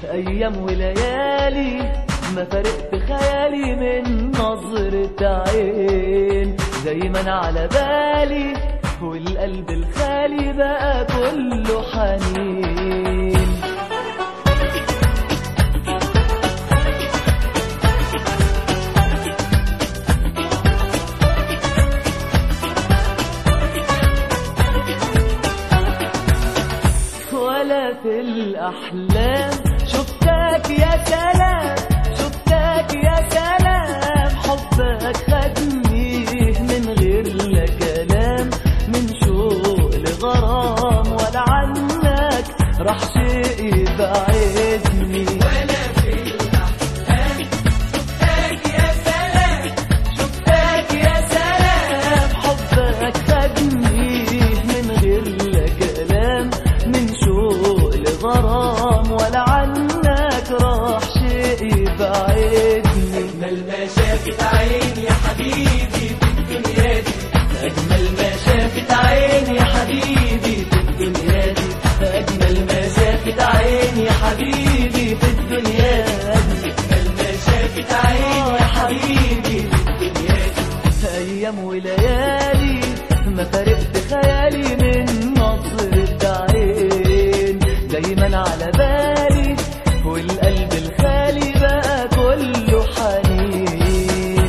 أيام وليالي ما فرقت خيالي من نظرة عين دايما على بالي والقلب الخالي بقى كله حنين ولا في الأحلام شفتك يا سلام شفتك يا سلام حبك خدني من غير لا كلام من شوق لغرام ولا عنك راح شيء يبعدني ولا في الأحلام شفتك يا سلام شفتك يا سلام حبك خدني من غير لا كلام من شوق لغرام ولا عنك راح شيء يبعدني أجمل ما شافت عيني يا حبيبي في الدنيا دي أجمل ما شافت عيني يا حبيبي في الدنيا دي أجمل ما شافت عيني يا حبيبي في الدنيا دي أجمل ما شافت عيني يا حبيبي في الدنيا دي أيام وليالي ما فرقت خيالي من نظرة عين دايما على بالي والقلب الخالي بقى كله حنين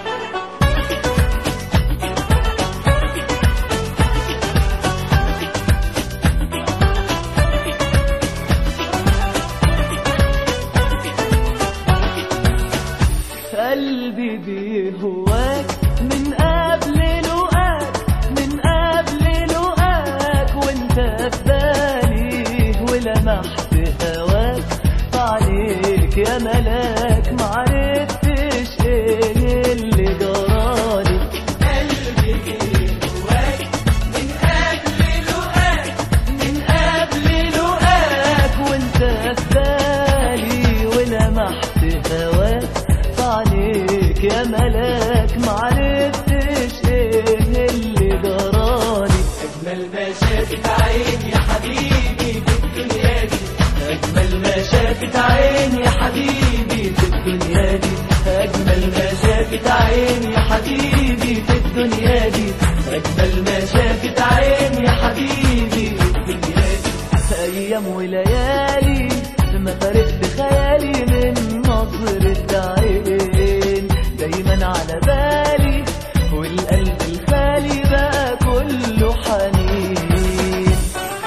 قلبي بيهواك من قبل لقاك من قبل لقاك وانت في بالي ولمحت هواك عليك يا ملاك معرفتش ايه اللي جرالي قلبي بيهواك من قبل لقاك من قبل لقاك وانت في بالي ولمحت هواك عليك يا ملاك معرفتش ايه اللي جرالي اجمل ما شافت عيني يا حبيبي في الدنيا دي اجمل ما شافت عيني يا حبيبي في الدنيا دي اجمل ما شافت عيني يا حبيبي في الدنيا دي اجمل ما شافت عيني يا حبيبي في الدنيا دي ايام وليالي ما فرقت خيالي من نظرة عين دايما على بالي والقلب الخالي بقى كله حنين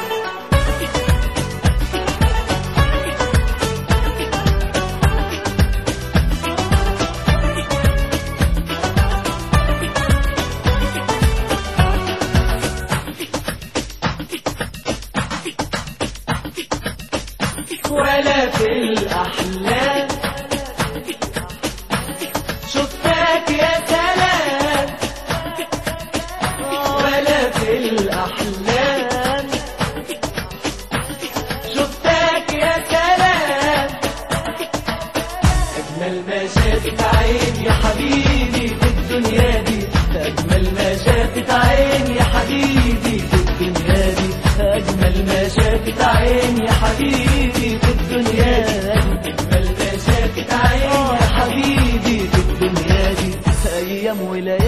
ولا في الأحلام شفتك يا سلام ولا في الأحلام شفتك يا سلام أجمل ما شافت عين يا حبيبي في الدنيا دي أجمل ما شافت عين يا حبيبي في الدنيا دي أجمل ما شافت عين يا حبيبي في الدنيا دي أجمل ما شافت عين يا حبيبي في الدنيا دي أيام وليالي